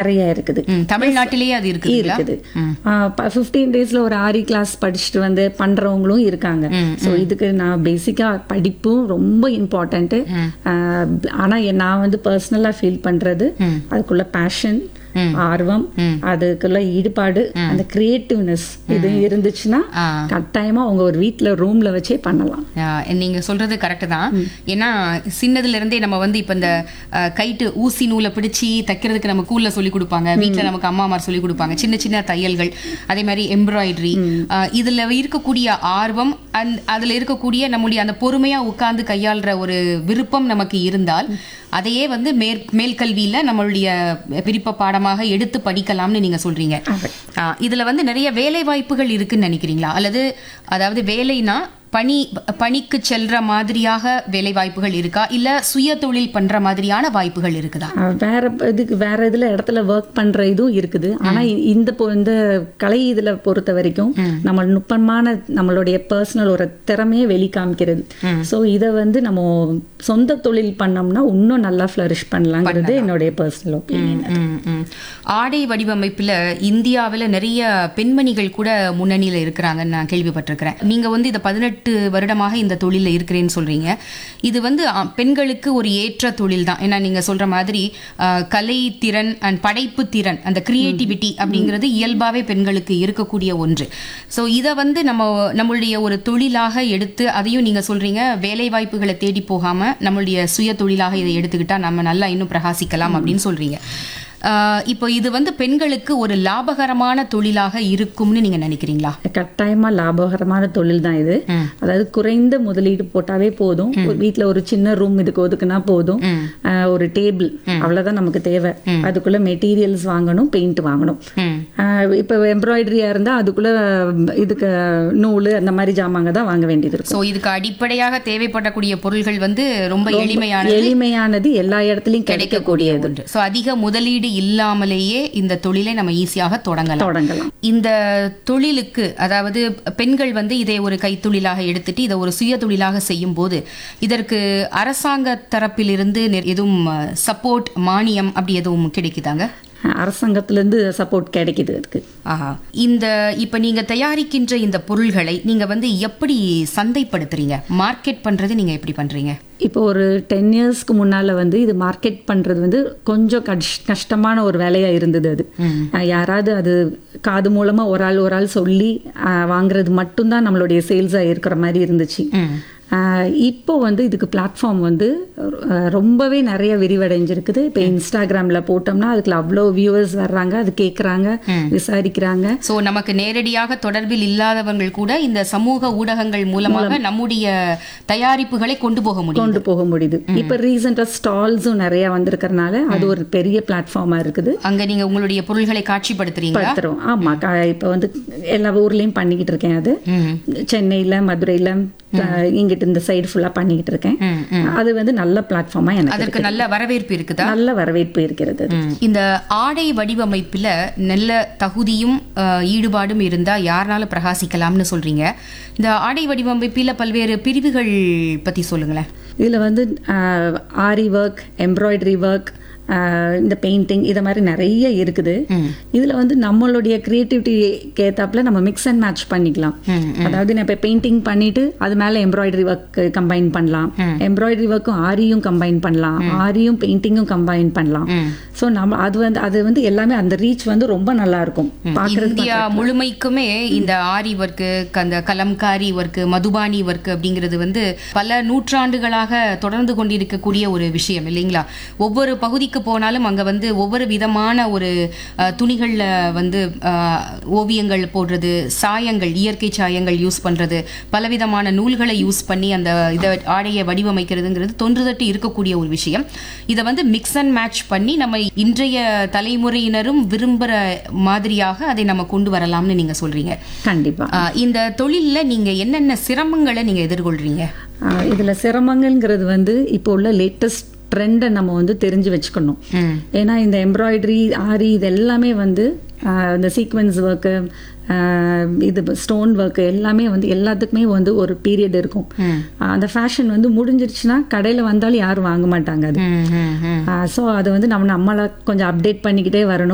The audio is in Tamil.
நிறைய இருக்குது ம், தமிழ்நாட்டிலேயே அது இருக்குதுங்களா இருக்குது ஃபிஃப்டீன் டேஸ்ல ஒரு ஆரி கிளாஸ் படிச்சுட்டு வந்து பண்றவங்களும் இருக்காங்க ஸோ இதுக்கு நான் பேசிக்கா படிப்பும் ரொம்ப இம்பார்ட்டன்ட்டு ஆனா எ- நான் வந்து பர்சனலா ஃபீல் பண்றது அதுக்குள்ள பேஷன் ஆர்வம் அதுக்குள்ள ஈடுபாடு அந்த கிரியேட்டிவ்னஸ் இது இருந்துச்சுன்னா ஆ. கட்டாயமா உங்க ஒரு வீட்ல ரூம்ல வச்சே பண்ணலாம் ஆ, நீங்க சொல்றது கரெக்ட் தான் ஏன்னா சின்னதுல இருந்தே நம்ம வந்து இப்ப இந்த அ, கைட்டு ஊசி நூலை பிடிச்சி தைக்கிறதுக்கு நம்ம கூல்ல சொல்லி கொடுப்பாங்க வீட்ல நமக்கு அம்மாமார் சொல்லி கொடுப்பாங்க சின்ன சின்ன தையல்கள் அதே மாதிரி எம்ப்ராய்டரி இதுல இருக்கக்கூடிய ஆர்வம் அண்ட் அதுல இருக்கக்கூடிய நம்முடைய அந்த பொறுமையா உட்கார்ந்து கையாளுற ஒரு விருப்பம் நமக்கு இருந்தால் அதையே வந்து மேற் மேல்கல்வியில நம்மளுடைய விருப்ப பாடமாக எடுத்து படிக்கலாம்னு நீங்க சொல்றீங்க ஆ, இதுல வந்து நிறைய வேலை வாய்ப்புகள் இருக்குன்னு நினைக்கிறீங்களா அல்லது அதாவது வேலைனா பணி பணிக்கு செல்ற மாதிரியாக வேலை வாய்ப்புகள் இருக்கா இல்ல சுய தொழில் பண்ற மாதிரியான வாய்ப்புகள் இருக்குதா அஹ் வேற ப- இதுக்கு வேற இதுல இடத்துல ஒர்க் பண்ற இதுவும் இருக்குது ஆனா இ- இந்த பொ- இந்த கலை இதுல பொறுத்த வரைக்கும் நம்ம நுட்பமான நம்மளுடைய பர்சனல் ஒரு திறமையை வெளிக்காமிக்கிறது சோ இத வந்து நம்ம சொந்த தொழில் பண்ணோம்னா இன்னும் நல்லா ஃபிளரிஷ் பண்ணலாங்கிறது என்னுடைய பர்சனல் ஒப்பீனியன் ம், ம். ஆடை வடிவமைப்புல இந்தியாவுல நிறைய பெண்மணிகள் கூட முன்னணியில இருக்கிறாங்கன்னு நான் கேள்விப்பட்டிருக்கிறேன் நீங்க வந்து இந்த பதினெட்டு வருடமாக இந்த தொழில இருக்கிறேன்னு சொல்றீங்க இது வந்து அ, பெண்களுக்கு ஒரு ஏற்ற தொழில் தான் ஏன்னா நீங்க சொல்ற மாதிரி அ, கலை திறன் அண்ட் படைப்பு திறன் அந்த கிரியேட்டிவிட்டி அப்படிங்கிறது இயல்பாவே பெண்களுக்கு இருக்கக்கூடிய ஒன்று ஸோ இதை வந்து நம்ம நம்மளுடைய ஒரு தொழிலாக எடுத்து அதையும் நீங்க சொல்றீங்க வேலை வாய்ப்புகளை தேடி போகாம நம்மளுடைய சுய தொழிலாக இதை எடுத்துக்கிட்டா நம்ம நல்லா இன்னும் பிரகாசிக்கலாம் அப்படின்னு சொல்றீங்க ஆஹ் இப்போ இது வந்து பெண்களுக்கு ஒரு லாபகரமான தொழிலாக இருக்கும்னு நீங்க நினைக்கிறீங்களா கட்டாயமா லாபகரமான தொழில் தான் இது அதாவது குறைந்த முதலீடு போட்டாவே போதும் ஒரு வீட்ல ஒரு சின்ன ரூம் இதுக்கு ஒதுக்குனா போதும் அஹ் ஒரு டேபிள் அவ்வளவுதான் நமக்கு தேவை அதுக்குள்ள மெட்டீரியல்ஸ் வாங்கணும் பெயிண்ட் வாங்கணும் ம். அஹ் இப்ப எம்ப்ராய்டரியா இருந்தா அதுக்குள்ள இதுக்கு நூல் அந்த மாதிரி ஜாமாங்க தான் வாங்க வேண்டியது இருக்கும் சோ இதுக்கு அடிப்படையாக தேவைப்படக்கூடிய பொருள்கள் வந்து ரொம்ப எளிமையான எளிமையானது எல்லா இடத்துலயும் கிடைக்கக்கூடியது ஒன்று ஸோ அதிக முதலீடு இல்லாமலேயே இந்த தொழிலை நம்ம ஈஸியாக தொடங்கலாம் தொடங்கலாம் இந்த தொழிலுக்கு அதாவது பெண்கள் வந்து இதை ஒரு கைத்தொழிலாக எடுத்துட்டு இதை ஒரு சுய தொழிலாக செய்யும் போது இதற்கு அரசாங்க தரப்பிலிருந்து நெ- எதுவும் சப்போர்ட் மானியம் அப்படி எதுவும் கிடைக்குதாங்க அரசாங்கத்துல இருந்து சப்போர்ட் கிடைக்குது அதுக்கு ஆஹா இந்த இப்ப நீங்க தயாரிக்கின்ற இந்த பொருள்களை நீங்க வந்து எப்படி சந்தைப்படுத்துறீங்க மார்க்கெட் பண்றது நீங்க எப்படி பண்றீங்க இப்போ ஒரு டென் இயர்ஸ்க்கு முன்னால வந்து இது மார்க்கெட் பண்றது வந்து கொஞ்சம் கஷ்- கஷ்டமான ஒரு வேலையா இருந்தது அது அஹ் யாராவது அது காது மூலமா ஒரு ஆள் ஒரு ஆள் சொல்லி அஹ் வாங்குறது மட்டும்தான் நம்மளுடைய சேல்ஸா இருக்கிற மாதிரி இருந்துச்சு அஹ் இப்போ வந்து இதுக்கு பிளாட்ஃபார்ம் வந்து அஹ் ரொம்பவே நிறைய விரிவடைஞ்சிருக்குது இப்போ இன்ஸ்டாகிராம்ல போட்டோம்னா அதுக்குள்ள அவ்வளோ வியூவர்ஸ் வர்றாங்க அது கேட்குறாங்க விசாரிக்கிறாங்க சோ நமக்கு நேரடியாக தொடர்பில் இல்லாதவர்கள் கூட இந்த சமூக ஊடகங்கள் மூலமாக நம்முடைய தயாரிப்புகளை கொண்டு போக முடியும் கொண்டு போக முடியுது இப்போ ரீசெண்டாக ஸ்டால்ஸும் நிறைய வந்திருக்கறனால அது ஒரு பெரிய பிளாட்ஃபார்மா இருக்குது அங்க நீங்க உங்களுடைய பொருள்களை காட்சிப்படுத்துறீங்களா படுத்துறோம் ஆமா க- இப்ப வந்து எல்லா ஊர்லயும் பண்ணிக்கிட்டு இருக்கேன் அது சென்னையில மதுரையில அஹ், இங்கிட்டு இந்த சைடு ஃபுல்லா பண்ணிக்கிட்டு இருக்கேன் அது வந்து நல்ல பிளாட்ஃபார்மா எனக்கு அதற்கு நல்ல வரவேற்பு இருக்குதா நல்ல வரவேற்பு இருக்கிறது அது. இந்த ஆடை வடிவமைப்புல நல்ல தகுதியும் அஹ், ஈடுபாடும் இருந்தா யாருனாலும் பிரகாசிக்கலாம்னு சொல்றீங்க இந்த ஆடை வடிவமைப்பில பல்வேறு பிரிவுகள் பத்தி சொல்லுங்களேன் இதுல வந்து ஆரி ஒர்க் எம்ப்ராய்டரி ஒர்க் இந்த பெயிண்டிங் இத மாதிரி நிறைய இருக்குது இதுல வந்து நம்மளுடைய கிரியேட்டிவிட்டிக்கு ஏத்தாப்புல நம்ம மிக்ஸ் அண்ட் மேட்ச் பண்ணிக்கலாம் அதாவது நான் இப்போ பெயிண்டிங் பண்ணிட்டு அது மேல எம்ப்ராய்டரி ஒர்க் கம்பைன் பண்ணலாம் எம்ப்ராய்டரி ஒர்க்கும் ஆரியும் கம்பைன் பண்ணலாம் ஆரியும் பெயிண்டிங்கும் கம்பைன் பண்ணலாம் ஸோ நம்ம அது வந்து அது வந்து எல்லாமே அந்த ரீச் வந்து ரொம்ப நல்லா இருக்கும் பார்க்கறது இந்தியா முழுமைக்குமே இந்த ஆரி ஒர்க்கு அந்த கலம்காரி ஒர்க்கு மதுபானி ஒர்க் அப்படிங்கிறது வந்து பல நூற்றாண்டுகளாக தொடர்ந்து கொண்டிருக்கக்கூடிய ஒரு விஷயம் இல்லைங்களா ஒவ்வொரு பகுதிக்கு போனாலும் அங்க வந்து ஒவ்வொரு விதமான ஒரு அஹ், துணிகள்ல வந்து அஹ், ஓவியங்கள் போடுறது சாயங்கள் இயற்கை சாயங்கள் யூஸ் பண்றது பலவிதமான நூல்களை யூஸ் பண்ணி அந்த இதை ஆடையை வடிவமைக்கிறதுங்கிறது தொன்றுதட்டு இருக்கக்கூடிய ஒரு விஷயம் இதை வந்து மிக்ஸ் அண்ட் மேட்ச் பண்ணி நம்ம இன்றைய தலைமுறையினரும் விரும்புற மாதிரியாக அதை நம்ம கொண்டு வரலாம்னு நீங்க சொல்றீங்க கண்டிப்பா ஆஹ் இந்த தொழில்ல நீங்க என்னென்ன சிரமங்களை நீங்க எதிர்கொள்றீங்க ஆஹ் இதுல சிரமங்கள்ங்கிறது வந்து இப்போ உள்ள லேட்டஸ்ட் ட்ரெண்டை நம்ம வந்து தெரிஞ்சு வச்சுக்கணும் ஏன்னா இந்த எம்ப்ராய்டரி ஆரி இது எல்லாமே வந்து ஆஹ் இந்த சீக்வன்ஸ் ஒர்க்கு இது ஸ்டோன் ஒர்க் எல்லாமே வந்து எல்லாத்துக்குமே வந்து ஒரு பீரியட் இருக்கும் ஆஹ் அந்த ஃபேஷன் வந்து முடிஞ்சிருச்சுன்னா கடையில வந்தாலும் யாரும் வாங்க மாட்டாங்க அது ஸோ அது வந்து நம்ம நம்மளை கொஞ்சம் அப்டேட் பண்ணிக்கிட்டே வரணும்